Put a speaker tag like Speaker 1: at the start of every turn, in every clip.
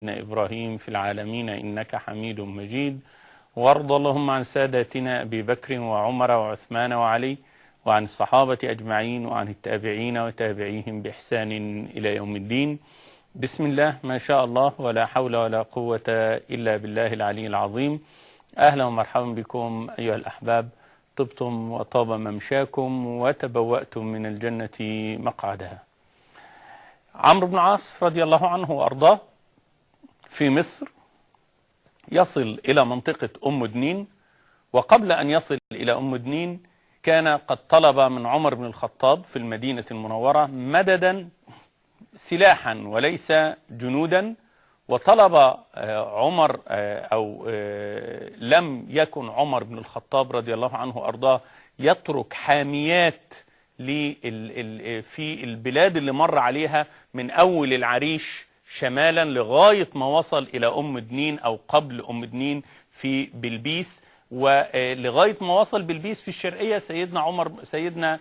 Speaker 1: إبراهيم في العالمين إنك حميد مجيد وارض اللهم عن ساداتنا أبي بكر وعمر وعثمان وعلي وعن الصحابة أجمعين وعن التابعين وتابعيهم بإحسان إلى يوم الدين بسم الله ما شاء الله ولا حول ولا قوة إلا بالله العلي العظيم أهلا ومرحبا بكم أيها الأحباب طبتم وطاب ممشاكم وتبوأتم من الجنة مقعدها عمرو بن عاص رضي الله عنه وأرضاه في مصر يصل إلى منطقة أم دنين وقبل أن يصل إلى أم دنين كان قد طلب من عمر بن الخطاب في المدينة المنورة مددا سلاحا وليس جنودا وطلب عمر أو لم يكن عمر بن الخطاب رضي الله عنه وأرضاه يترك حاميات في البلاد اللي مر عليها من أول العريش شمالا لغاية ما وصل إلى أم دنين أو قبل أم دنين في بلبيس ولغاية ما وصل بلبيس في الشرقية سيدنا عمر سيدنا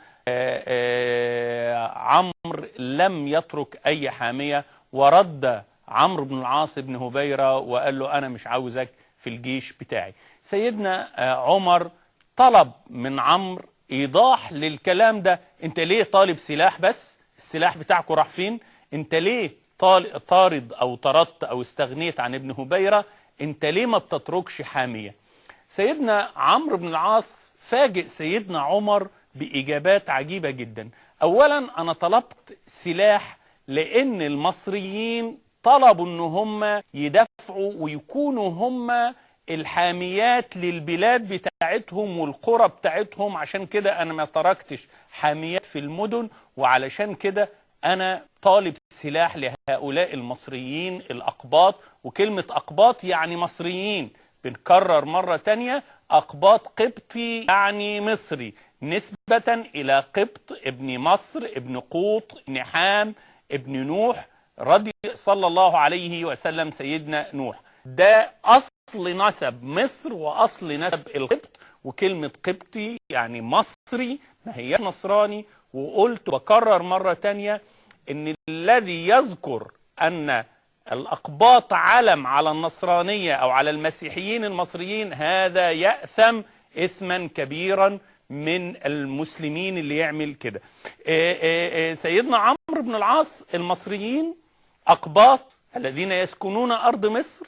Speaker 1: عمرو لم يترك أي حامية ورد عمرو بن العاص بن هبيرة وقال له أنا مش عاوزك في الجيش بتاعي سيدنا عمر طلب من عمرو إيضاح للكلام ده أنت ليه طالب سلاح بس السلاح بتاعكم راح فين أنت ليه طارد أو طردت أو استغنيت عن ابن هبيرة أنت ليه ما بتتركش حامية سيدنا عمرو بن العاص فاجئ سيدنا عمر بإجابات عجيبة جدا أولا أنا طلبت سلاح لأن المصريين طلبوا أن هم يدفعوا ويكونوا هم الحاميات للبلاد بتاعتهم والقرى بتاعتهم عشان كده أنا ما تركتش حاميات في المدن وعلشان كده أنا طالب سلاح لهؤلاء المصريين الأقباط وكلمة أقباط يعني مصريين بنكرر مرة تانية أقباط قبطي يعني مصري نسبة إلى قبط ابن مصر ابن قوط ابن حام ابن نوح رضي صلى الله عليه وسلم سيدنا نوح ده أصل نسب مصر وأصل نسب القبط وكلمة قبطي يعني مصري ما هي نصراني وقلت وكرر مرة تانية ان الذي يذكر ان الأقباط علم على النصرانية أو على المسيحيين المصريين هذا يأثم إثما كبيرا من المسلمين اللي يعمل كده سيدنا عمرو بن العاص المصريين أقباط الذين يسكنون أرض مصر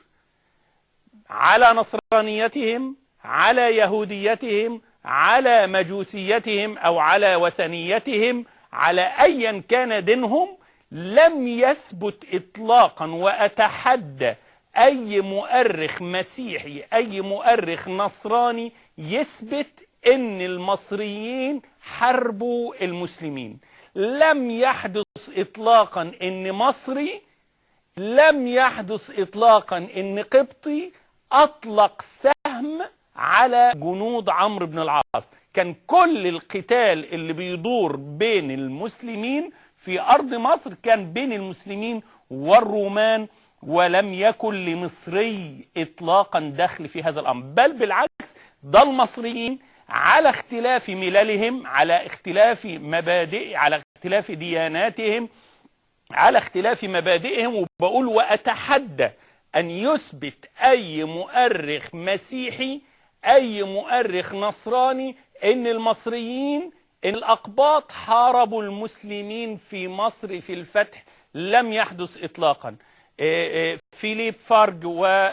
Speaker 1: على نصرانيتهم على يهوديتهم على مجوسيتهم أو على وثنيتهم على أيا كان دينهم لم يثبت إطلاقا وأتحدى أي مؤرخ مسيحي أي مؤرخ نصراني يثبت أن المصريين حربوا المسلمين لم يحدث إطلاقا أن مصري لم يحدث إطلاقا أن قبطي أطلق سهم على جنود عمرو بن العاص كان كل القتال اللي بيدور بين المسلمين في أرض مصر كان بين المسلمين والرومان ولم يكن لمصري إطلاقا دخل في هذا الأمر بل بالعكس ده المصريين على اختلاف مللهم على اختلاف مبادئ على اختلاف دياناتهم على اختلاف مبادئهم وبقول وأتحدى أن يثبت أي مؤرخ مسيحي أي مؤرخ نصراني أن المصريين إن الأقباط حاربوا المسلمين في مصر في الفتح لم يحدث إطلاقا فيليب فارج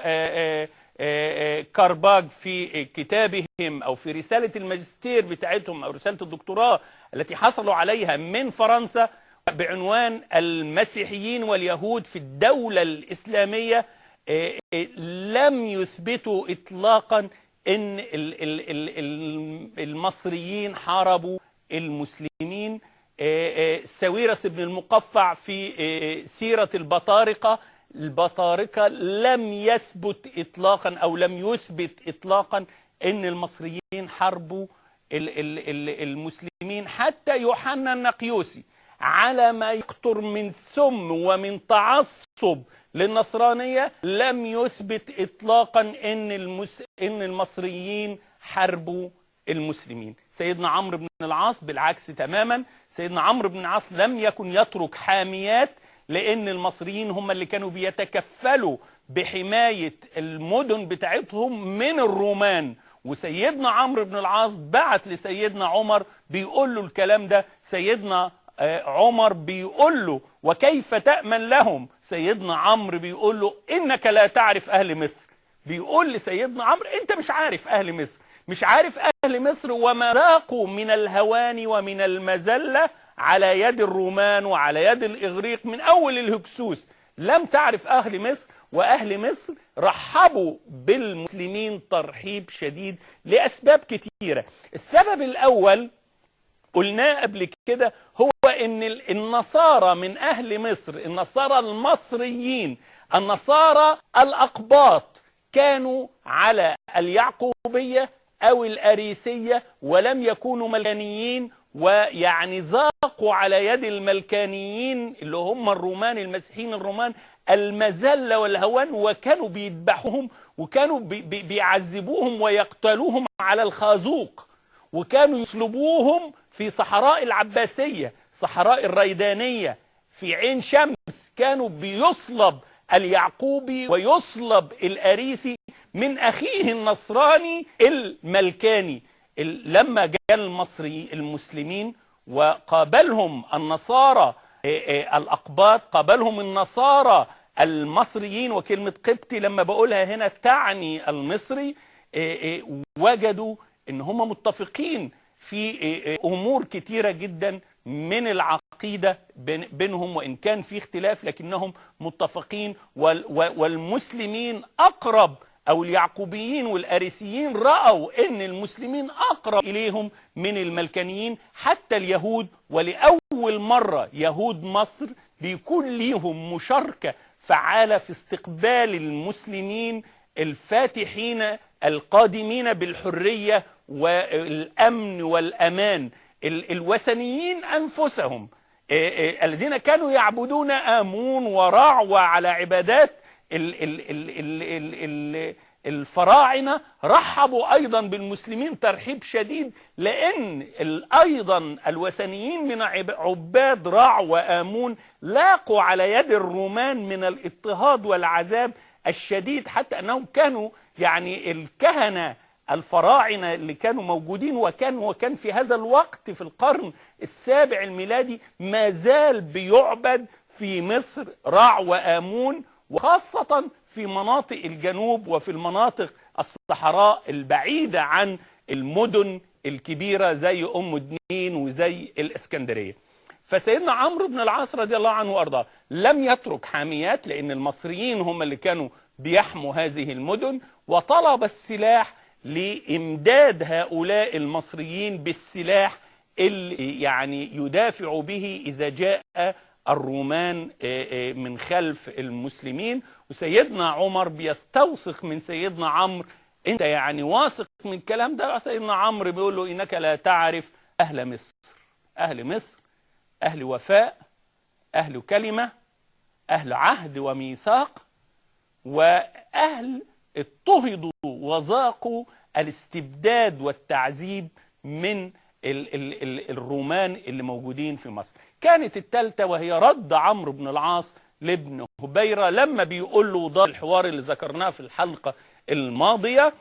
Speaker 1: وكارباج في كتابهم أو في رسالة الماجستير بتاعتهم أو رسالة الدكتوراه التي حصلوا عليها من فرنسا بعنوان المسيحيين واليهود في الدولة الإسلامية لم يثبتوا إطلاقا ان المصريين حاربوا المسلمين ساويرس بن المقفع في سيرة البطارقة البطارقة لم يثبت إطلاقا أو لم يثبت إطلاقا أن المصريين حاربوا المسلمين حتى يوحنا النقيوسي على ما يقطر من سم ومن تعصب للنصرانية لم يثبت إطلاقا إن, المس... إن المصريين حاربوا المسلمين سيدنا عمرو بن العاص بالعكس تماما سيدنا عمرو بن العاص لم يكن يترك حاميات لان المصريين هم اللي كانوا بيتكفلوا بحمايه المدن بتاعتهم من الرومان وسيدنا عمرو بن العاص بعت لسيدنا عمر بيقول له الكلام ده سيدنا آه، عمر بيقول له وكيف تأمن لهم سيدنا عمرو بيقول له إنك لا تعرف أهل مصر بيقول لسيدنا عمرو أنت مش عارف أهل مصر مش عارف أهل مصر وما ذاقوا من الهوان ومن المذلة على يد الرومان وعلى يد الإغريق من أول الهكسوس لم تعرف أهل مصر وأهل مصر رحبوا بالمسلمين ترحيب شديد لأسباب كثيرة السبب الأول قلناه قبل كده هو ان ال- النصارى من اهل مصر النصارى المصريين النصارى الاقباط كانوا على اليعقوبيه او الاريسيه ولم يكونوا ملكانيين ويعني ذاقوا على يد الملكانيين اللي هم الرومان المسيحيين الرومان المذله والهوان وكانوا بيذبحوهم وكانوا بي- بي- بيعذبوهم ويقتلوهم على الخازوق وكانوا يصلبوهم في صحراء العباسية صحراء الريدانية في عين شمس كانوا بيصلب اليعقوبي ويصلب الأريسي من أخيه النصراني الملكاني ال- لما جاء المصري المسلمين وقابلهم النصارى إيه إيه الأقباط قابلهم النصارى المصريين وكلمة قبطي لما بقولها هنا تعني المصري إيه إيه وجدوا ان هم متفقين في إيه إيه امور كتيره جدا من العقيده بين- بينهم وان كان في اختلاف لكنهم متفقين وال- و- والمسلمين اقرب او اليعقوبيين والاريسيين راوا ان المسلمين اقرب اليهم من الملكانيين حتى اليهود ولاول مره يهود مصر بيكون ليهم مشاركه فعاله في استقبال المسلمين الفاتحين القادمين بالحريه والامن والامان ال- الوثنيين انفسهم إيه إيه الذين كانوا يعبدون امون ورع وعلى عبادات ال ال ال ال ال ال الفراعنه رحبوا ايضا بالمسلمين ترحيب شديد لان ال- ايضا الوثنيين من عب- عباد رع وامون لاقوا على يد الرومان من الاضطهاد والعذاب الشديد حتى انهم كانوا يعني الكهنه الفراعنه اللي كانوا موجودين وكان وكان في هذا الوقت في القرن السابع الميلادي ما زال بيعبد في مصر رع وامون وخاصه في مناطق الجنوب وفي المناطق الصحراء البعيده عن المدن الكبيره زي ام دنين وزي الاسكندريه. فسيدنا عمرو بن العاص رضي الله عنه وارضاه لم يترك حاميات لان المصريين هم اللي كانوا بيحموا هذه المدن وطلب السلاح لامداد هؤلاء المصريين بالسلاح اللي يعني يدافع به اذا جاء الرومان آه، آه، من خلف المسلمين وسيدنا عمر بيستوثق من سيدنا عمرو انت يعني واثق من الكلام ده سيدنا عمرو بيقول له انك لا تعرف اهل مصر اهل مصر أهل وفاء أهل كلمة أهل عهد وميثاق وأهل اضطهدوا وذاقوا الاستبداد والتعذيب من ال ال ال الرومان اللي موجودين في مصر كانت الثالثة وهي رد عمرو بن العاص لابن هبيرة لما بيقول له ده الحوار اللي ذكرناه في الحلقة الماضية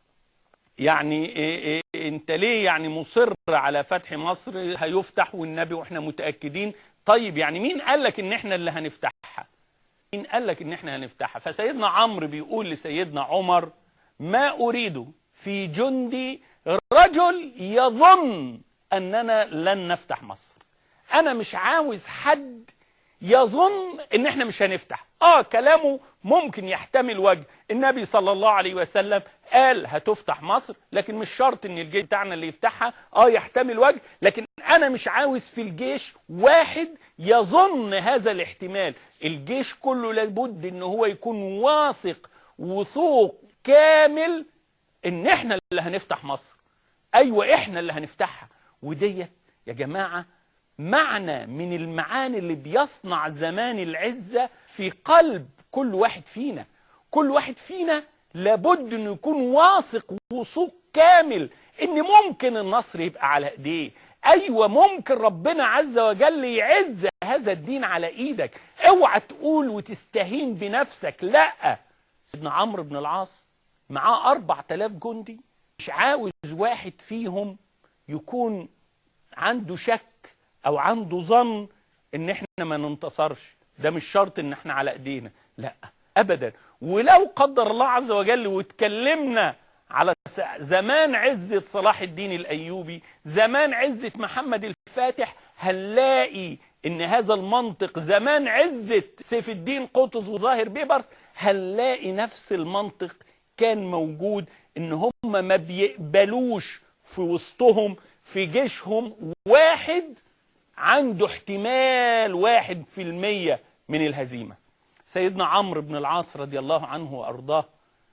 Speaker 1: يعني إيه إيه انت ليه يعني مصر على فتح مصر هيفتح والنبي واحنا متاكدين طيب يعني مين قال لك ان احنا اللي هنفتحها مين قال لك ان احنا هنفتحها فسيدنا عمرو بيقول لسيدنا عمر ما اريد في جندي رجل يظن اننا لن نفتح مصر انا مش عاوز حد يظن ان احنا مش هنفتح اه كلامه ممكن يحتمل وجه النبي صلى الله عليه وسلم قال هتفتح مصر لكن مش شرط ان الجيش بتاعنا اللي يفتحها اه يحتمل وجه لكن انا مش عاوز في الجيش واحد يظن هذا الاحتمال الجيش كله لابد ان هو يكون واثق وثوق كامل ان احنا اللي هنفتح مصر ايوه احنا اللي هنفتحها وديت يا جماعه معنى من المعاني اللي بيصنع زمان العزه في قلب كل واحد فينا كل واحد فينا لابد انه يكون واثق وثوق كامل ان ممكن النصر يبقى على ايديه ايوه ممكن ربنا عز وجل يعز هذا الدين على ايدك اوعى تقول وتستهين بنفسك لا سيدنا عمرو بن العاص معاه 4000 جندي مش عاوز واحد فيهم يكون عنده شك او عنده ظن ان احنا ما ننتصرش ده مش شرط ان احنا على ايدينا لا ابدا ولو قدر الله عز وجل واتكلمنا على زمان عزة صلاح الدين الأيوبي زمان عزة محمد الفاتح هنلاقي ان هذا المنطق زمان عزة سيف الدين قطز وظاهر بيبرس هنلاقي نفس المنطق كان موجود ان هم ما بيقبلوش في وسطهم في جيشهم واحد عنده احتمال واحد في المية من الهزيمة سيدنا عمرو بن العاص رضي الله عنه وأرضاه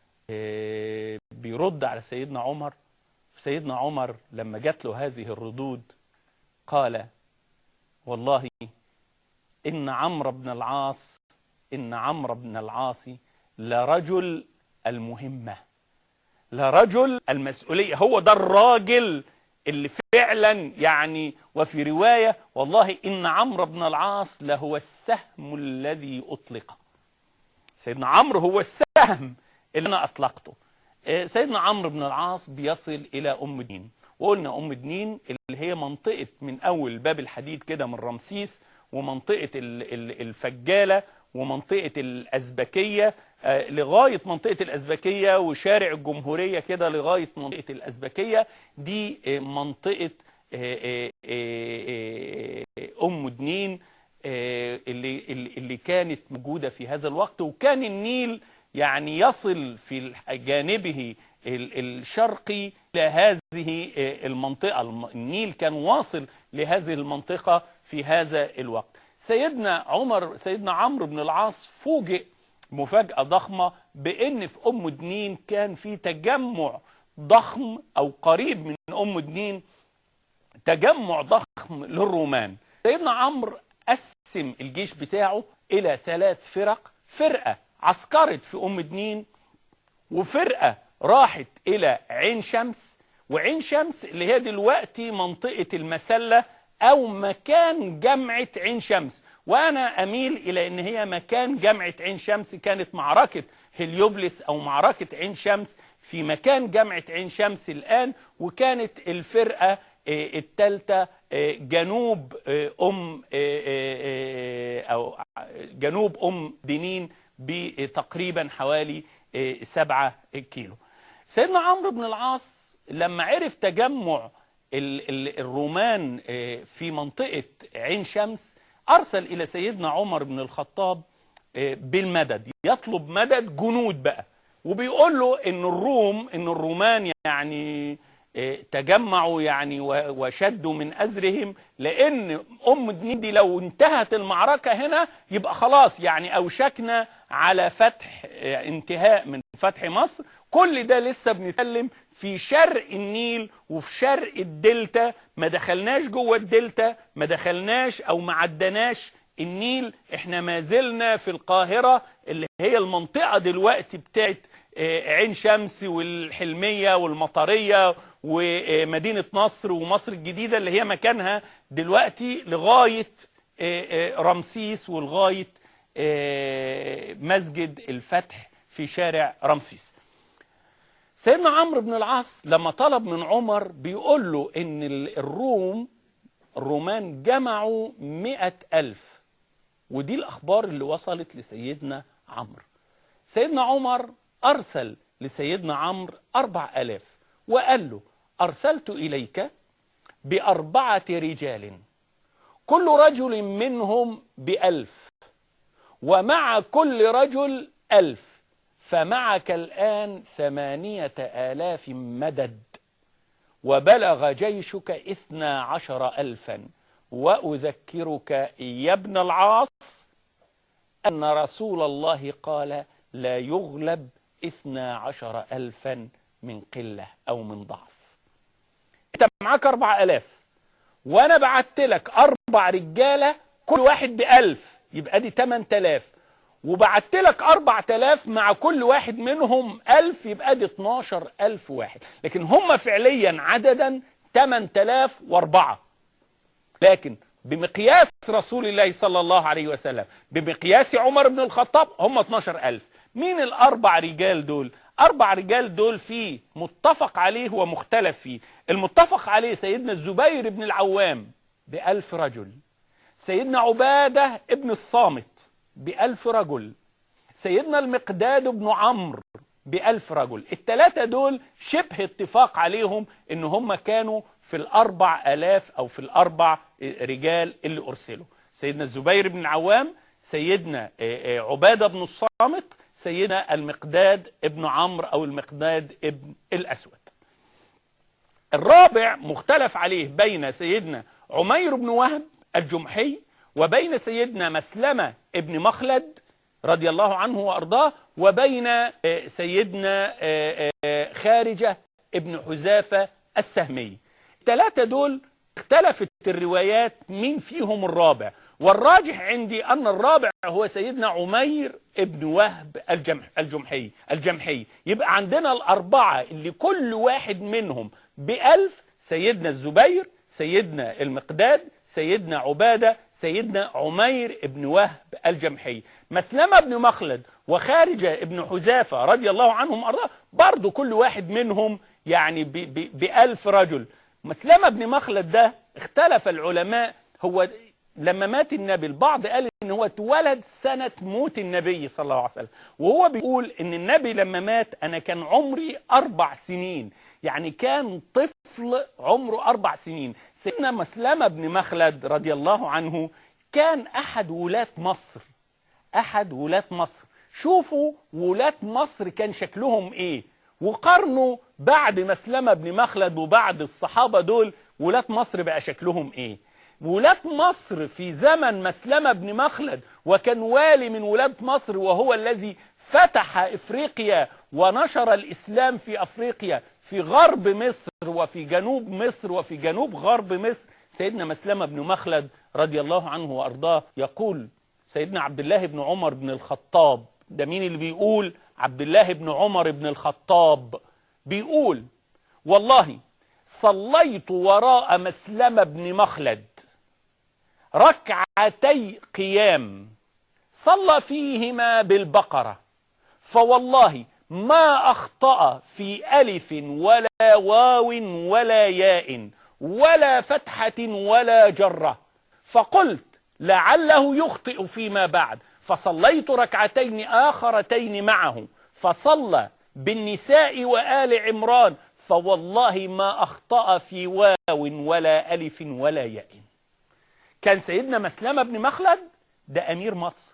Speaker 1: بيرد على سيدنا عمر سيدنا عمر لما جات له هذه الردود قال والله إن عمرو بن العاص إن عمرو بن العاص لرجل المهمة لرجل المسؤولية هو ده الراجل اللي فعلا يعني وفي رواية والله إن عمرو بن العاص لهو السهم الذي أطلق سيدنا عمرو هو السهم اللي أنا أطلقته سيدنا عمرو بن العاص بيصل إلى أم دين وقلنا أم دين اللي هي منطقة من أول باب الحديد كده من رمسيس ومنطقة الفجالة ومنطقة الأزبكية لغاية منطقة الأزبكية وشارع الجمهورية كده لغاية منطقة الأزبكية دي منطقة أم دنين اللي, اللي كانت موجودة في هذا الوقت وكان النيل يعني يصل في جانبه الشرقي إلى هذه المنطقة النيل كان واصل لهذه المنطقة في هذا الوقت سيدنا عمر سيدنا عمرو بن العاص فوجئ مفاجأة ضخمة بأن في أم دنين كان في تجمع ضخم أو قريب من أم دنين تجمع ضخم للرومان سيدنا عمرو قسم الجيش بتاعه إلى ثلاث فرق فرقة عسكرت في أم دنين وفرقة راحت إلى عين شمس وعين شمس اللي هي دلوقتي منطقة المسلة أو مكان جامعة عين شمس وأنا أميل إلى أن هي مكان جامعة عين شمس كانت معركة هليوبلس أو معركة عين شمس في مكان جامعة عين شمس الآن وكانت الفرقة الثالثة جنوب أم أو جنوب أم دنين بتقريبا حوالي سبعة كيلو سيدنا عمرو بن العاص لما عرف تجمع الرومان في منطقة عين شمس أرسل إلى سيدنا عمر بن الخطاب بالمدد يطلب مدد جنود بقى وبيقول له إن الروم إن الرومان يعني تجمعوا يعني وشدوا من أزرهم لأن أم دنين دي لو انتهت المعركة هنا يبقى خلاص يعني أوشكنا على فتح انتهاء من فتح مصر كل ده لسه بنتكلم في شرق النيل وفي شرق الدلتا ما دخلناش جوه الدلتا ما دخلناش او ما عدناش النيل احنا ما زلنا في القاهرة اللي هي المنطقة دلوقتي بتاعت عين شمس والحلمية والمطرية ومدينة نصر ومصر الجديدة اللي هي مكانها دلوقتي لغاية رمسيس ولغاية مسجد الفتح في شارع رمسيس سيدنا عمرو بن العاص لما طلب من عمر بيقول له ان الروم الرومان جمعوا مئة ألف ودي الأخبار اللي وصلت لسيدنا عمرو سيدنا عمر أرسل لسيدنا عمرو أربع ألاف وقال له أرسلت إليك بأربعة رجال كل رجل منهم بألف ومع كل رجل ألف فمعك الآن ثمانية آلاف مدد وبلغ جيشك إثنى عشر ألفا وأذكرك يا ابن العاص أن رسول الله قال لا يغلب إثنى عشر ألفا من قلة أو من ضعف أنت معاك أربع ألاف وأنا بعت لك أربع رجالة كل واحد بألف يبقى دي 8000 وبعت لك 4000 مع كل واحد منهم 1000 يبقى دي 12000 واحد لكن هم فعليا عددا 8004 لكن بمقياس رسول الله صلى الله عليه وسلم بمقياس عمر بن الخطاب هم 12 ألف مين الأربع رجال دول أربع رجال دول فيه متفق عليه ومختلف فيه المتفق عليه سيدنا الزبير بن العوام بألف رجل سيدنا عبادة ابن الصامت بألف رجل سيدنا المقداد بن عمرو بألف رجل الثلاثة دول شبه اتفاق عليهم ان هم كانوا في الأربع ألاف أو في الأربع رجال اللي أرسلوا سيدنا الزبير بن العوام سيدنا عبادة بن الصامت سيدنا المقداد ابن عمرو أو المقداد ابن الأسود الرابع مختلف عليه بين سيدنا عمير بن وهب الجمحي وبين سيدنا مسلمة ابن مخلد رضي الله عنه وأرضاه وبين سيدنا خارجة ابن حذافة السهمي الثلاثة دول اختلفت الروايات مين فيهم الرابع والراجح عندي أن الرابع هو سيدنا عمير ابن وهب الجمح الجمحي الجمحي يبقى عندنا الأربعة اللي كل واحد منهم بألف سيدنا الزبير سيدنا المقداد سيدنا عبادة سيدنا عمير ابن وهب الجمحي مسلمة بن مخلد وخارجة ابن حذافة رضي الله عنهم أرضاه برضو كل واحد منهم يعني بألف رجل مسلمة بن مخلد ده اختلف العلماء هو لما مات النبي البعض قال ان هو اتولد سنة موت النبي صلى الله عليه وسلم وهو بيقول ان النبي لما مات انا كان عمري اربع سنين يعني كان طفل عمره اربع سنين سيدنا مسلمة بن مخلد رضي الله عنه كان احد ولاة مصر احد ولاة مصر شوفوا ولاة مصر كان شكلهم ايه وقارنوا بعد مسلمة بن مخلد وبعد الصحابة دول ولاة مصر بقى شكلهم ايه ولاة مصر في زمن مسلمة بن مخلد وكان والي من ولاة مصر وهو الذي فتح افريقيا ونشر الاسلام في افريقيا في غرب مصر وفي جنوب مصر وفي جنوب غرب مصر سيدنا مسلمة بن مخلد رضي الله عنه وارضاه يقول سيدنا عبد الله بن عمر بن الخطاب ده مين اللي بيقول عبد الله بن عمر بن الخطاب بيقول والله صليت وراء مسلمة بن مخلد ركعتي قيام صلى فيهما بالبقرة فوالله ما أخطأ في ألف ولا واو ولا ياء ولا فتحة ولا جرة فقلت لعله يخطئ فيما بعد فصليت ركعتين آخرتين معه فصلى بالنساء وآل عمران فوالله ما أخطأ في واو ولا ألف ولا ياء كان سيدنا مسلمة بن مخلد ده أمير مصر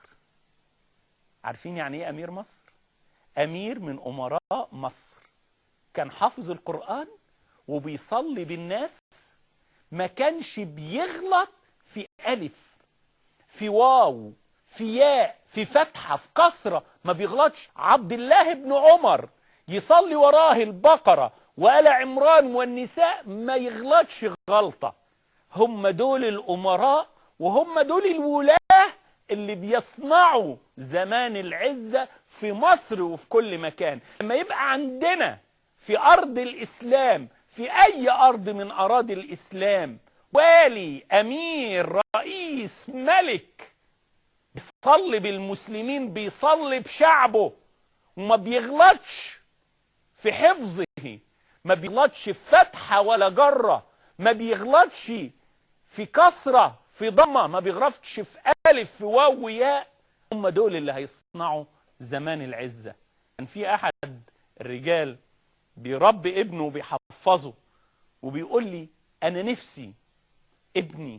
Speaker 1: عارفين يعني إيه أمير مصر؟ أمير من أمراء مصر كان حافظ القرآن وبيصلي بالناس ما كانش بيغلط في ألف في واو في ياء في فتحة في كسرة ما بيغلطش عبد الله بن عمر يصلي وراه البقرة وآل عمران والنساء ما يغلطش غلطة هم دول الأمراء وهم دول الولاة اللي بيصنعوا زمان العزة في مصر وفي كل مكان لما يبقى عندنا في أرض الإسلام في أي أرض من أراضي الإسلام والي أمير رئيس ملك بيصلي بالمسلمين بيصلي بشعبه وما بيغلطش في حفظه ما بيغلطش في فتحة ولا جرة ما بيغلطش في كسرة في ضمة ما بيغلطش في ألف في واو وياء هم دول اللي هيصنعوا زمان العزة كان في أحد الرجال بيربي ابنه وبيحفظه وبيقول لي أنا نفسي ابني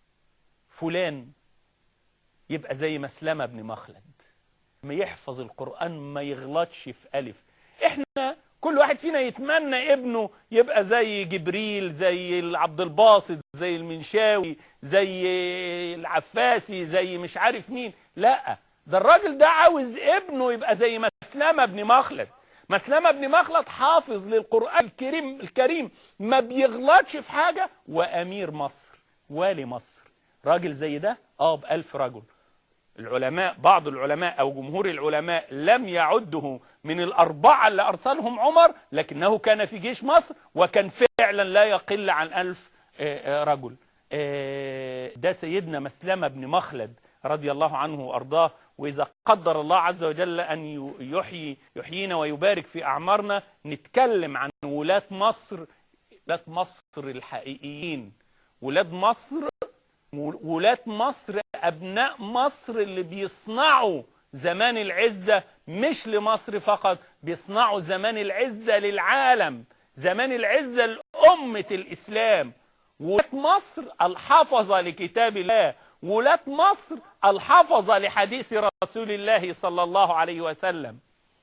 Speaker 1: فلان يبقى زي مسلمة بن مخلد ما يحفظ القرآن ما يغلطش في ألف احنا كل واحد فينا يتمنى ابنه يبقى زي جبريل زي عبد الباسط زي المنشاوي زي العفاسي زي مش عارف مين لا ده الراجل ده عاوز ابنه يبقى زي مسلمة بن مخلد مسلمة بن مخلد حافظ للقرآن الكريم الكريم ما بيغلطش في حاجة وأمير مصر والي مصر راجل زي ده اه بألف رجل العلماء بعض العلماء أو جمهور العلماء لم يعده من الأربعة اللي أرسلهم عمر لكنه كان في جيش مصر وكان فعلا لا يقل عن ألف رجل آه، ده سيدنا مسلمة بن مخلد رضي الله عنه وأرضاه وإذا قدر الله عز وجل أن ي- يحيي يحيينا ويبارك في أعمارنا نتكلم عن ولاة مصر ولاة مصر الحقيقيين ولاد مصر ولاة مصر أبناء مصر اللي بيصنعوا زمان العزة مش لمصر فقط بيصنعوا زمان العزة للعالم زمان العزة لأمة الإسلام ولاة مصر الحافظة لكتاب الله ولاة مصر الحافظة لحديث رسول الله صلى الله عليه وسلم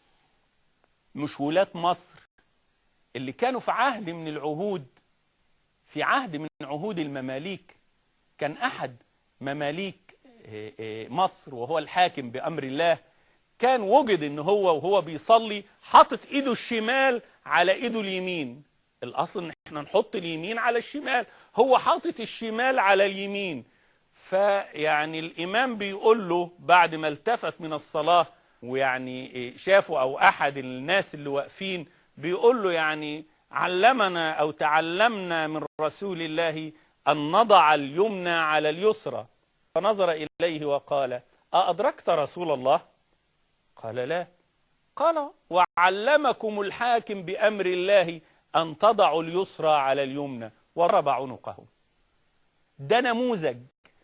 Speaker 1: مش ولاة مصر اللي كانوا في عهد من العهود في عهد من عهود المماليك كان أحد مماليك آه، آه، مصر وهو الحاكم بأمر الله كان وجد ان هو وهو بيصلي حاطط ايده الشمال على ايده اليمين الاصل ان احنا نحط اليمين على الشمال هو حاطط الشمال على اليمين فيعني الامام بيقول له بعد ما التفت من الصلاه ويعني إيه شافه او احد الناس اللي واقفين بيقول له يعني علمنا او تعلمنا من رسول الله ان نضع اليمنى على اليسرى فنظر اليه وقال أأدركت رسول الله قال لا قال وعلمكم الحاكم بأمر الله أن تضعوا اليسرى على اليمنى وضرب عنقه ده نموذج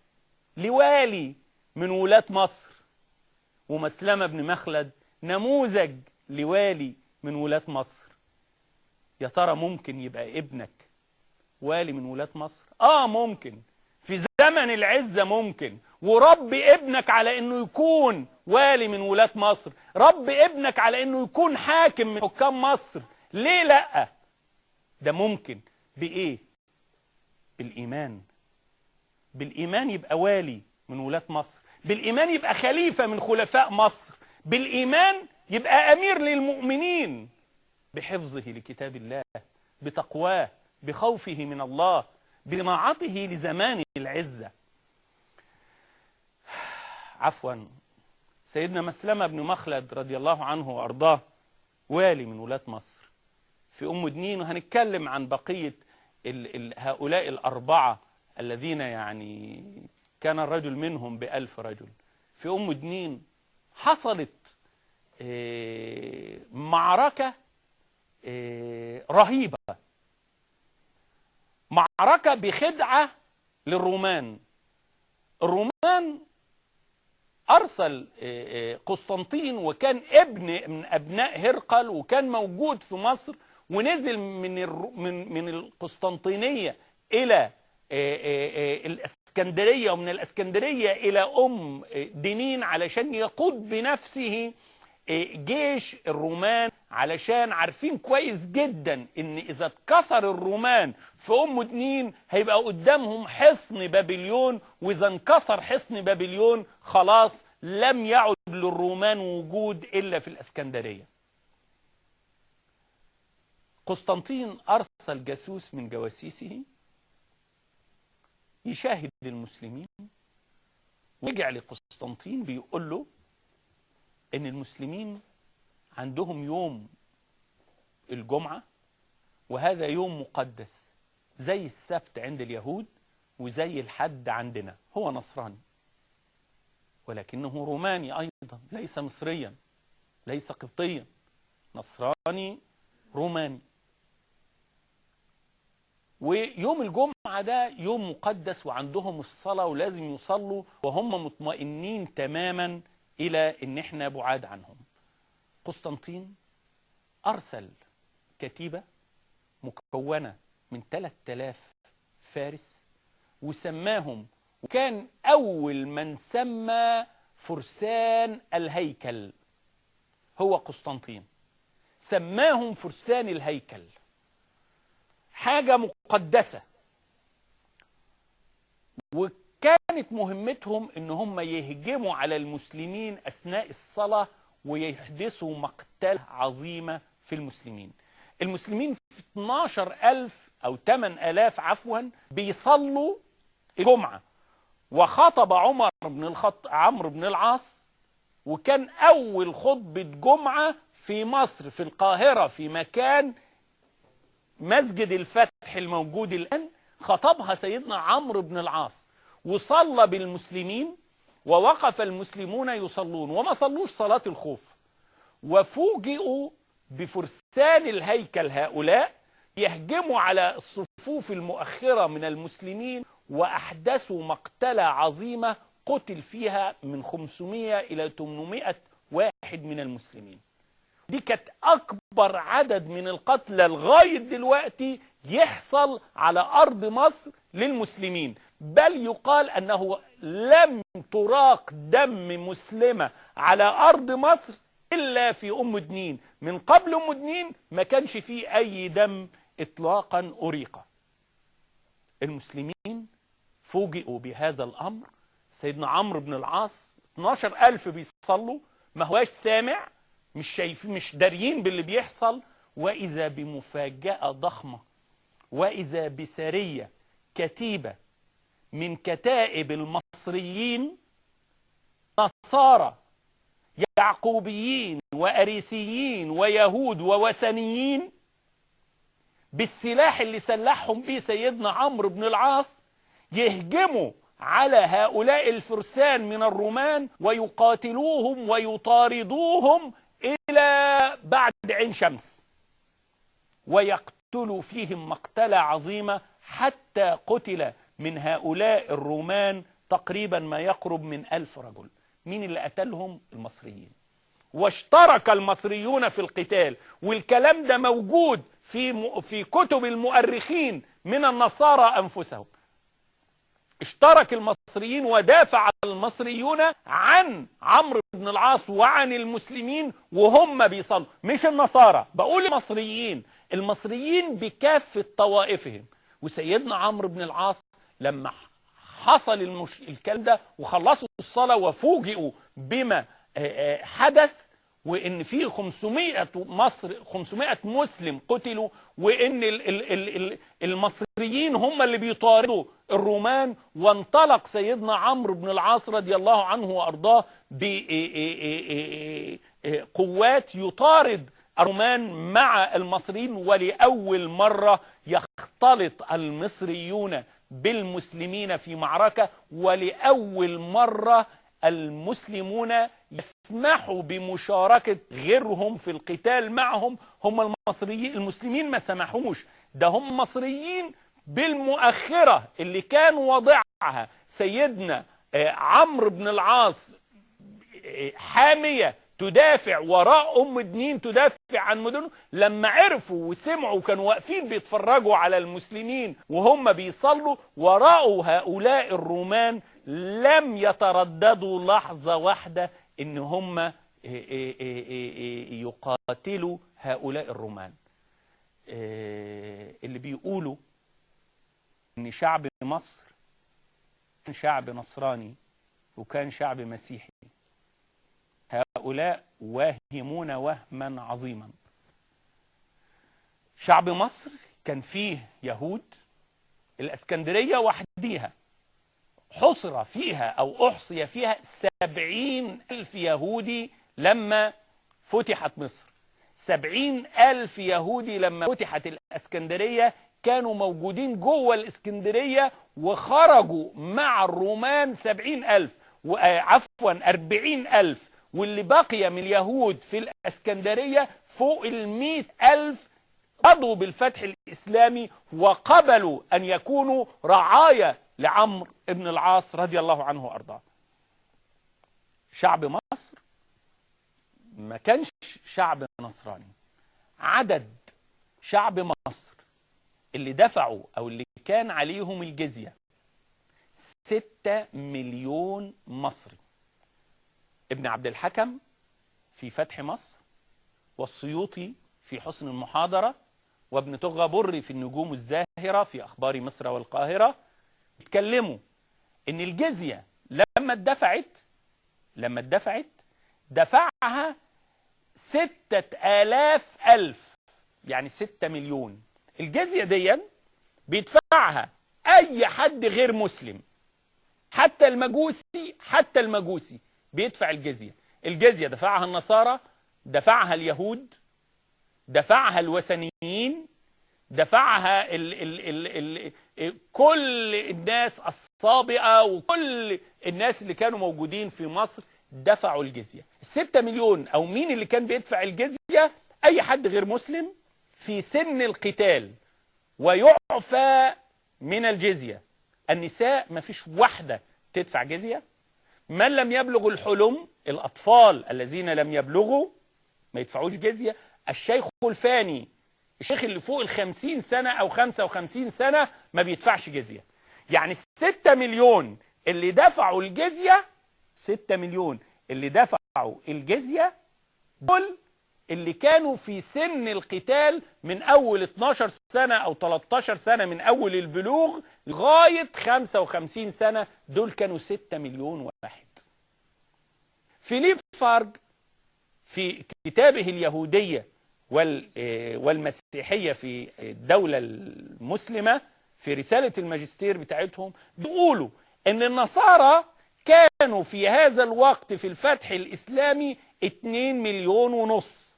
Speaker 1: لوالي من ولاة مصر ومسلمة بن مخلد نموذج لوالي من ولاة مصر يا ترى ممكن يبقى ابنك والي من ولاة مصر اه ممكن في زمن العزة ممكن ورب ابنك على انه يكون والي من ولاة مصر رب ابنك على انه يكون حاكم من حكام مصر ليه لا ده ممكن بايه بالايمان بالايمان يبقى والي من ولاة مصر بالايمان يبقى خليفة من خلفاء مصر بالايمان يبقى امير للمؤمنين بحفظه لكتاب الله بتقواه بخوفه من الله بصناعته لزمان العزة عفوا سيدنا مسلمة بن مخلد رضي الله عنه وأرضاه والي من ولاة مصر في أم دنين وهنتكلم عن بقية ال ال هؤلاء الأربعة الذين يعني كان الرجل منهم بألف رجل في أم دنين حصلت آه، معركة آه، رهيبة معركة بخدعة للرومان الرومان أرسل آه، آه، قسطنطين وكان ابن من أبناء هرقل وكان موجود في مصر ونزل من الر- من من القسطنطينية إلى آه، آه، آه، الإسكندرية ومن الإسكندرية إلى أم آه، دنين علشان يقود بنفسه آه، جيش الرومان علشان عارفين كويس جدا ان اذا اتكسر الرومان في ام دنين هيبقى قدامهم حصن بابليون واذا انكسر حصن بابليون خلاص لم يعد للرومان وجود الا في الاسكندريه قسطنطين ارسل جاسوس من جواسيسه يشاهد المسلمين ورجع لقسطنطين بيقول له ان المسلمين عندهم يوم الجمعة وهذا يوم مقدس زي السبت عند اليهود وزي الحد عندنا هو نصراني ولكنه روماني أيضا ليس مصريا ليس قبطيا نصراني روماني ويوم الجمعة ده يوم مقدس وعندهم الصلاة ولازم يصلوا وهم مطمئنين تماما إلى إن إحنا بعاد عنهم قسطنطين أرسل كتيبة مكونة من 3000 فارس وسماهم وكان أول من سمى فرسان الهيكل هو قسطنطين سماهم فرسان الهيكل حاجة مقدسة وكانت مهمتهم ان هم يهجموا على المسلمين اثناء الصلاة ويحدثوا مقتلة عظيمة في المسلمين المسلمين في 12000 او 8000 عفوا بيصلوا الجمعة وخطب عمر بن الخط عمرو بن العاص وكان اول خطبة جمعة في مصر في القاهرة في مكان مسجد الفتح الموجود الآن خطبها سيدنا عمرو بن العاص وصلى بالمسلمين ووقف المسلمون يصلون وما صلوش صلاة الخوف وفوجئوا بفرسان الهيكل هؤلاء يهجموا على الصفوف المؤخرة من المسلمين وأحدثوا مقتلة عظيمة قتل فيها من 500 إلى 800 واحد من المسلمين دي كانت أكبر عدد من القتلى لغاية دلوقتي يحصل على أرض مصر للمسلمين بل يقال أنه لم تراق دم مسلمة على أرض مصر إلا في أم دنين من قبل أم دنين ما كانش فيه أي دم إطلاقا أريق المسلمين فوجئوا بهذا الأمر سيدنا عمرو بن العاص 12 ألف بيصلوا ما هواش سامع مش شايف مش داريين باللي بيحصل وإذا بمفاجأة ضخمة وإذا بسرية كتيبة من كتائب المصريين نصارى يعقوبيين وأريسيين ويهود ووثنيين بالسلاح اللي سلحهم به سيدنا عمرو بن العاص يهجموا على هؤلاء الفرسان من الرومان ويقاتلوهم ويطاردوهم إلى بعد عين شمس ويقتلوا فيهم مقتلة عظيمة حتى قتل من هؤلاء الرومان تقريبا ما يقرب من ألف رجل مين اللي قتلهم المصريين واشترك المصريون في القتال والكلام ده موجود في في كتب المؤرخين من النصارى انفسهم اشترك المصريين ودافع المصريون عن عمرو بن العاص وعن المسلمين وهم بيصلوا مش النصارى بقول المصريين المصريين بكافة طوائفهم وسيدنا عمرو بن العاص لما حصل المش... الكلام ده وخلصوا الصلاة وفوجئوا بما حدث وان في 500 مصر 500 مسلم قتلوا وان ال ال ال المصريين هم اللي بيطاردوا الرومان وانطلق سيدنا عمرو بن العاص رضي الله عنه وارضاه بقوات يطارد الرومان مع المصريين ولاول مره يختلط المصريون بالمسلمين في معركه ولاول مره المسلمون يسمحوا بمشاركة غيرهم في القتال معهم هم المصريين المسلمين ما سمحوش ده هم مصريين بالمؤخرة اللي كان وضعها سيدنا عمرو بن العاص حامية تدافع وراء أم دنين تدافع عن مدنه لما عرفوا وسمعوا كانوا واقفين بيتفرجوا على المسلمين وهم بيصلوا ورأوا هؤلاء الرومان لم يترددوا لحظة واحدة ان هم يقاتلوا هؤلاء الرومان اللي بيقولوا ان شعب مصر كان شعب نصراني وكان شعب مسيحي هؤلاء واهمون وهما عظيما شعب مصر كان فيه يهود الاسكندرية وحديها حصر فيها أو أحصي فيها سبعين ألف يهودي لما فتحت مصر سبعين ألف يهودي لما فتحت الأسكندرية كانوا موجودين جوه الإسكندرية وخرجوا مع الرومان سبعين ألف عفوا أربعين ألف واللي بقي من اليهود في الأسكندرية فوق المئة ألف رضوا بالفتح الإسلامي وقبلوا أن يكونوا رعايا لعمرو ابن العاص رضي الله عنه وارضاه شعب مصر ما كانش شعب نصراني عدد شعب مصر اللي دفعوا او اللي كان عليهم الجزية ستة مليون مصري ابن عبد الحكم في فتح مصر والسيوطي في حسن المحاضرة وابن تغى بري في النجوم الزاهرة في أخبار مصر والقاهرة اتكلموا ان الجزية لما اتدفعت لما اتدفعت دفعها ستة آلاف ألف يعني ستة مليون الجزية دي بيدفعها أي حد غير مسلم حتى المجوسي حتى المجوسي بيدفع الجزية الجزية دفعها النصارى دفعها اليهود دفعها الوثنيين دفعها ال ال ال ال كل الناس الصابئة وكل الناس اللي كانوا موجودين في مصر دفعوا الجزية الستة مليون أو مين اللي كان بيدفع الجزية أي حد غير مسلم في سن القتال ويعفى من الجزية النساء ما فيش واحدة تدفع جزية من لم يبلغ الحلم الأطفال الذين لم يبلغوا ما يدفعوش جزية الشيخ الفاني الشيخ اللي فوق الخمسين سنة أو خمسة وخمسين سنة ما بيدفعش جزية يعني ستة مليون اللي دفعوا الجزية ستة مليون اللي دفعوا الجزية دول اللي كانوا في سن القتال من أول 12 سنة أو 13 سنة من أول البلوغ لغاية 55 سنة دول كانوا 6 مليون واحد فيليب فارج في كتابه اليهودية والمسيحية في الدولة المسلمة في رسالة الماجستير بتاعتهم بيقولوا ان النصارى كانوا في هذا الوقت في الفتح الإسلامي 2 مليون ونص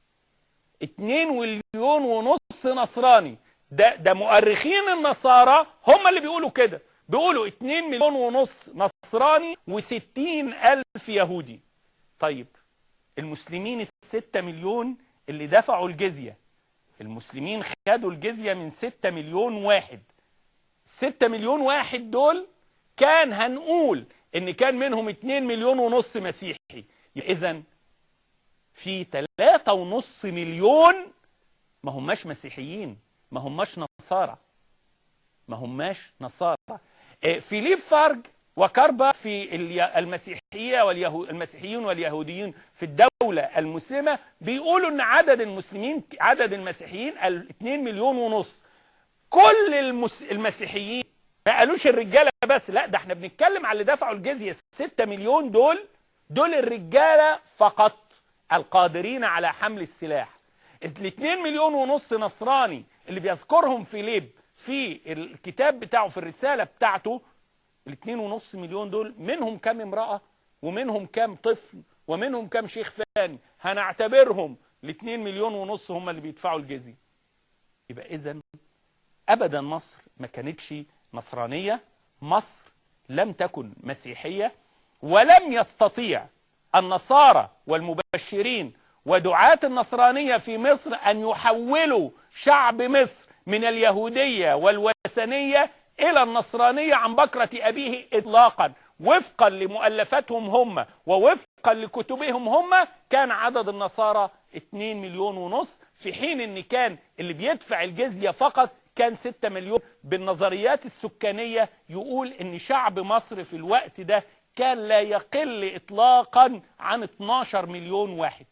Speaker 1: 2 مليون ونص نصراني ده ده مؤرخين النصارى هم اللي بيقولوا كده بيقولوا 2 مليون ونص نصراني و60 ألف يهودي طيب المسلمين الستة مليون اللي دفعوا الجزية المسلمين خدوا الجزية من ستة مليون واحد ستة مليون واحد دول كان هنقول ان كان منهم اتنين مليون ونص مسيحي اذا في تلاتة ونص مليون ما هماش مسيحيين ما هماش نصارى ما هماش نصارى فيليب فارج وكربا في المسيحية واليهو المسيحيين واليهوديين في الدولة المسلمة بيقولوا ان عدد المسلمين عدد المسيحيين 2 مليون ونص كل المس... المسيحيين ما قالوش الرجالة بس لا ده احنا بنتكلم على اللي دفعوا الجزية 6 مليون دول دول الرجالة فقط القادرين على حمل السلاح ال 2 مليون ونص نصراني اللي بيذكرهم فيليب في الكتاب بتاعه في الرسالة بتاعته الاثنين ونص مليون دول منهم كم امرأة ومنهم كم طفل ومنهم كم شيخ فاني هنعتبرهم الاثنين مليون ونص هم اللي بيدفعوا الجزية يبقى اذا ابدا مصر ما كانتش نصرانية مصر لم تكن مسيحية ولم يستطيع النصارى والمبشرين ودعاة النصرانية في مصر أن يحولوا شعب مصر من اليهودية والوثنية إلى النصرانية عن بكرة أبيه إطلاقا وفقا لمؤلفاتهم هم ووفقا لكتبهم هم كان عدد النصارى 2 مليون ونص في حين ان كان اللي بيدفع الجزية فقط كان 6 مليون بالنظريات السكانية يقول ان شعب مصر في الوقت ده كان لا يقل اطلاقا عن 12 مليون واحد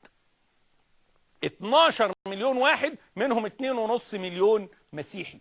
Speaker 1: 12 مليون واحد منهم 2.5 مليون مسيحي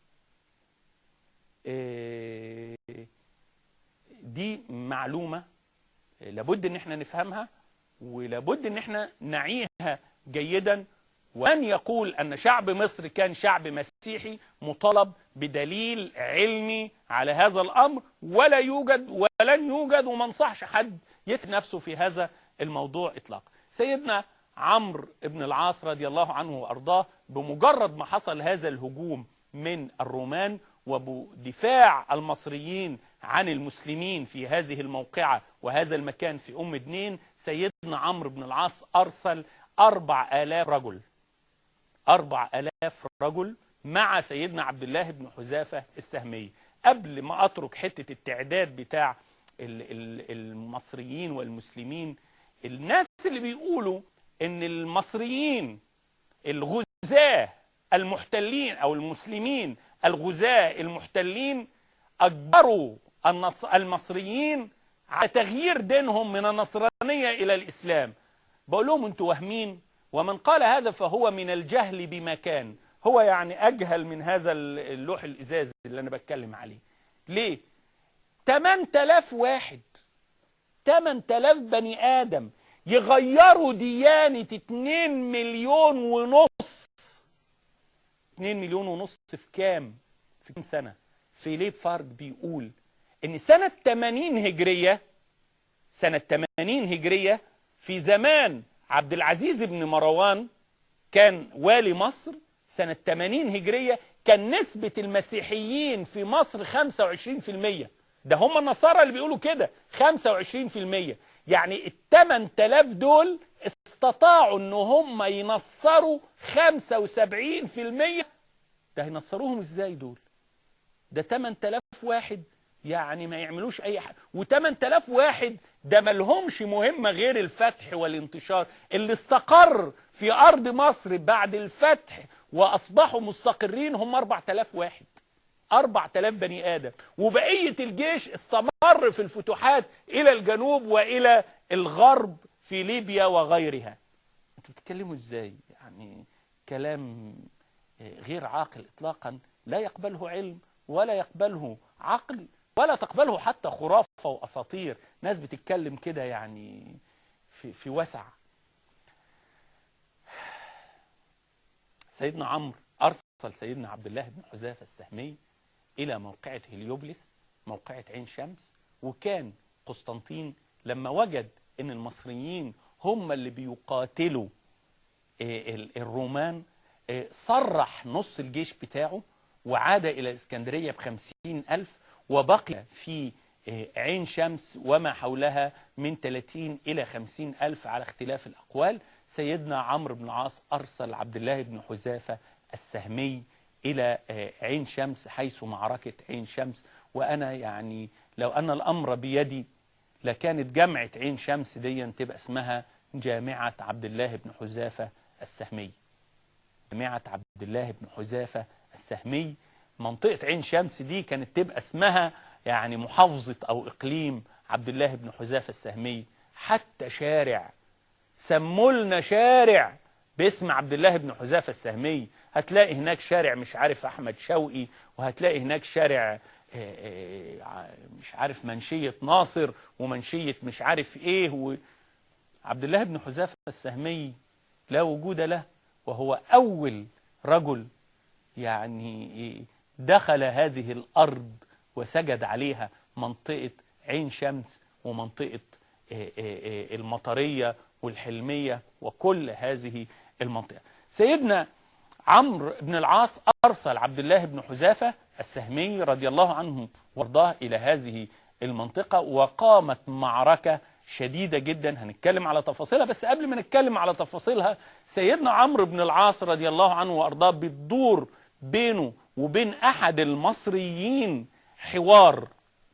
Speaker 1: دي معلومة لابد ان احنا نفهمها ولابد ان احنا نعيها جيدا ومن يقول ان شعب مصر كان شعب مسيحي مطالب بدليل علمي على هذا الامر ولا يوجد ولن يوجد وما انصحش حد يتم نفسه في هذا الموضوع اطلاقا سيدنا عمرو بن العاص رضي الله عنه وارضاه بمجرد ما حصل هذا الهجوم من الرومان وبدفاع المصريين عن المسلمين في هذه الموقعة وهذا المكان في أم دنين سيدنا عمرو بن العاص أرسل أربع آلاف رجل أربع آلاف رجل مع سيدنا عبد الله بن حذافة السهمي قبل ما أترك حتة التعداد بتاع المصريين والمسلمين الناس اللي بيقولوا ان المصريين الغزاة المحتلين او المسلمين الغزاة المحتلين اجبروا المصريين على تغيير دينهم من النصرانية الى الاسلام بقول لهم انتوا واهمين ومن قال هذا فهو من الجهل بما كان هو يعني اجهل من هذا اللوح الازاز اللي انا بتكلم عليه ليه 8000 واحد 8000 بني ادم يغيروا ديانة 2 مليون ونص 2 مليون ونص في كام في كام سنة فيليب فارج بيقول ان سنة 80 هجرية سنة 80 هجرية في زمان عبد العزيز بن مروان كان والي مصر سنة 80 هجرية كان نسبة المسيحيين في مصر 25% ده هم النصارى اللي بيقولوا كده 25% يعني ال 8000 دول استطاعوا ان هم ينصروا 75% ده هينصروهم ازاي دول ده 8000 واحد يعني ما يعملوش اي حاجه و8000 واحد ده ما لهمش مهمه غير الفتح والانتشار اللي استقر في ارض مصر بعد الفتح واصبحوا مستقرين هم 4000 واحد 4000 بني ادم وبقيه الجيش استمر في الفتوحات الى الجنوب والى الغرب في ليبيا وغيرها انتوا بتتكلموا ازاي يعني كلام غير عاقل اطلاقا لا يقبله علم ولا يقبله عقل ولا تقبله حتى خرافه واساطير ناس بتتكلم كده يعني في في وسع سيدنا عمرو ارسل سيدنا عبد الله بن حذافه السهمي الى موقعه هليوبلس موقعه عين شمس وكان قسطنطين لما وجد ان المصريين هم اللي بيقاتلوا الرومان صرح نص الجيش بتاعه وعاد إلى الإسكندرية بخمسين ألف وبقي في عين شمس وما حولها من 30 إلى 50 ألف على اختلاف الأقوال سيدنا عمرو بن العاص أرسل عبد الله بن حذافة السهمي إلى عين شمس حيث معركة عين شمس وأنا يعني لو أن الأمر بيدي لكانت جامعة عين شمس دي تبقى اسمها جامعة عبد الله بن حذافة السهمي جامعة عبد الله بن حذافة السهمي منطقة عين شمس دي كانت تبقى اسمها يعني محافظة أو إقليم عبد الله بن حذافة السهمي حتى شارع سمولنا شارع باسم عبد الله بن حذافة السهمي هتلاقي هناك شارع مش عارف أحمد شوقي وهتلاقي هناك شارع مش عارف منشية ناصر ومنشية مش عارف ايه و... عبد الله بن حذافة السهمي لا وجود له وهو أول رجل يعني دخل هذه الأرض وسجد عليها منطقة عين شمس ومنطقة المطرية والحلمية وكل هذه المنطقة سيدنا عمرو بن العاص أرسل عبد الله بن حذافة السهمي رضي الله عنه وارضاه إلى هذه المنطقة وقامت معركة شديدة جدا هنتكلم على تفاصيلها بس قبل ما نتكلم على تفاصيلها سيدنا عمرو بن العاص رضي الله عنه وارضاه بتدور بينه وبين احد المصريين حوار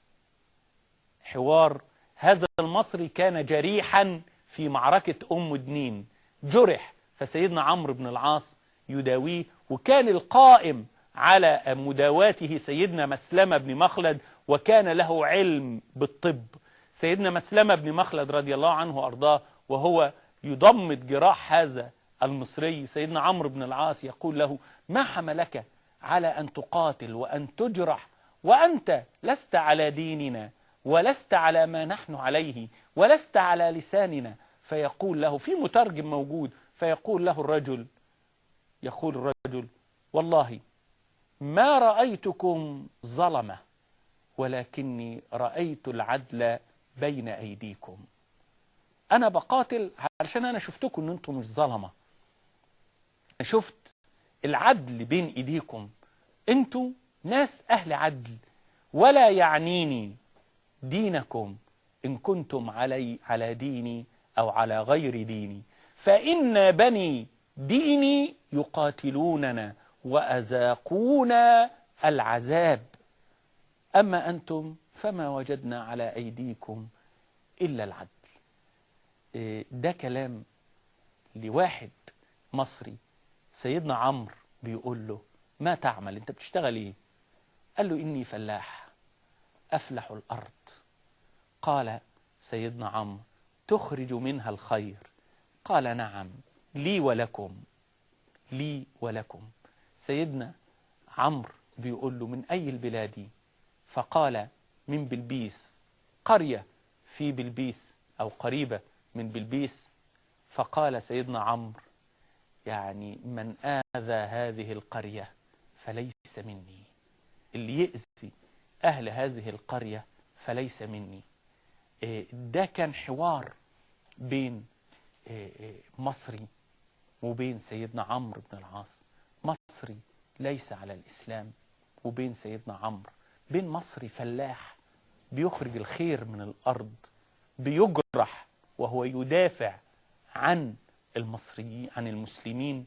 Speaker 1: حوار هذا المصري كان جريحا في معركة ام دنين جرح فسيدنا عمرو بن العاص يداويه وكان القائم على مداواته سيدنا مسلمة بن مخلد وكان له علم بالطب سيدنا مسلمة بن مخلد رضي الله عنه وأرضاه وهو يضمد جراح هذا المصري سيدنا عمرو بن العاص يقول له ما حملك على أن تقاتل وأن تجرح وأنت لست على ديننا ولست على ما نحن عليه ولست على لساننا فيقول له في مترجم موجود فيقول له الرجل يقول الرجل والله ما رأيتكم ظلمة ولكني رأيت العدل بين أيديكم أنا بقاتل علشان أنا شفتكم أن أنتم مش ظلمة أنا شفت العدل بين إيديكم أنتم ناس أهل عدل ولا يعنيني دينكم إن كنتم علي على ديني أو على غير ديني فإن بني ديني يقاتلوننا وأذاقونا العذاب أما أنتم فما وجدنا على أيديكم إلا العدل ده كلام لواحد مصري سيدنا عمرو بيقول له ما تعمل انت بتشتغل ايه قال له إني فلاح أفلح الأرض قال سيدنا عمرو تخرج منها الخير قال نعم لي ولكم لي ولكم سيدنا عمرو بيقول له من أي البلاد فقال من بلبيس قرية في بلبيس أو قريبة من بلبيس فقال سيدنا عمرو يعني من آذى هذه القرية فليس مني اللي يأذي أهل هذه القرية فليس مني ده كان حوار بين مصري وبين سيدنا عمرو بن العاص مصري ليس على الإسلام وبين سيدنا عمرو بين مصري فلاح بيخرج الخير من الأرض بيجرح وهو يدافع عن المصريين عن المسلمين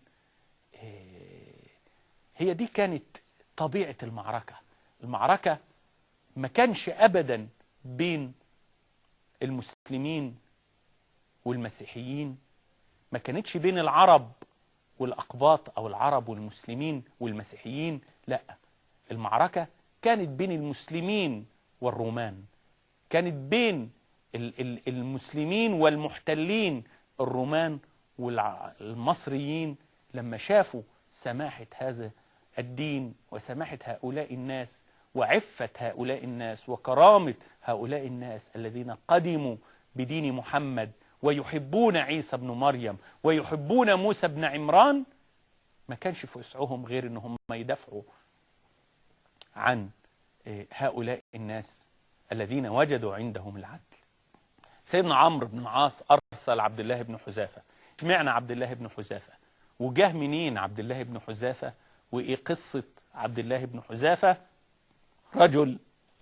Speaker 1: هي دي كانت طبيعة المعركة المعركة ما كانش أبدا بين المسلمين والمسيحيين ما كانتش بين العرب والأقباط أو العرب والمسلمين والمسيحيين لا المعركة كانت بين المسلمين والرومان كانت بين المسلمين والمحتلين الرومان والمصريين لما شافوا سماحة هذا الدين وسماحة هؤلاء الناس وعفة هؤلاء الناس وكرامة هؤلاء الناس الذين قدموا بدين محمد ويحبون عيسى بن مريم ويحبون موسى بن عمران ما كانش في وسعهم غير ان هم يدافعوا عن هؤلاء الناس الذين وجدوا عندهم العدل سيدنا عمرو بن العاص ارسل عبد الله بن حذافه اشمعنى عبد الله بن حذافه وجاه منين عبد الله بن حذافه وايه قصه عبد الله بن حذافه رجل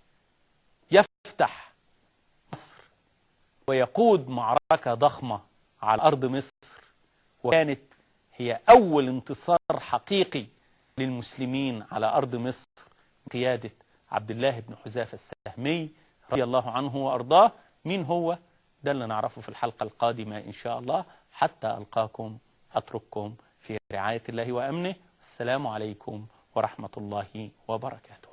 Speaker 1: يفتح مصر ويقود معركة ضخمة على أرض مصر وكانت هي أول انتصار حقيقي للمسلمين على أرض مصر قيادة عبد الله بن حذافة السهمي رضي الله عنه وأرضاه مين هو؟ ده اللي نعرفه في الحلقة القادمة إن شاء الله حتى ألقاكم أترككم في رعاية الله وأمنه السلام عليكم ورحمة الله وبركاته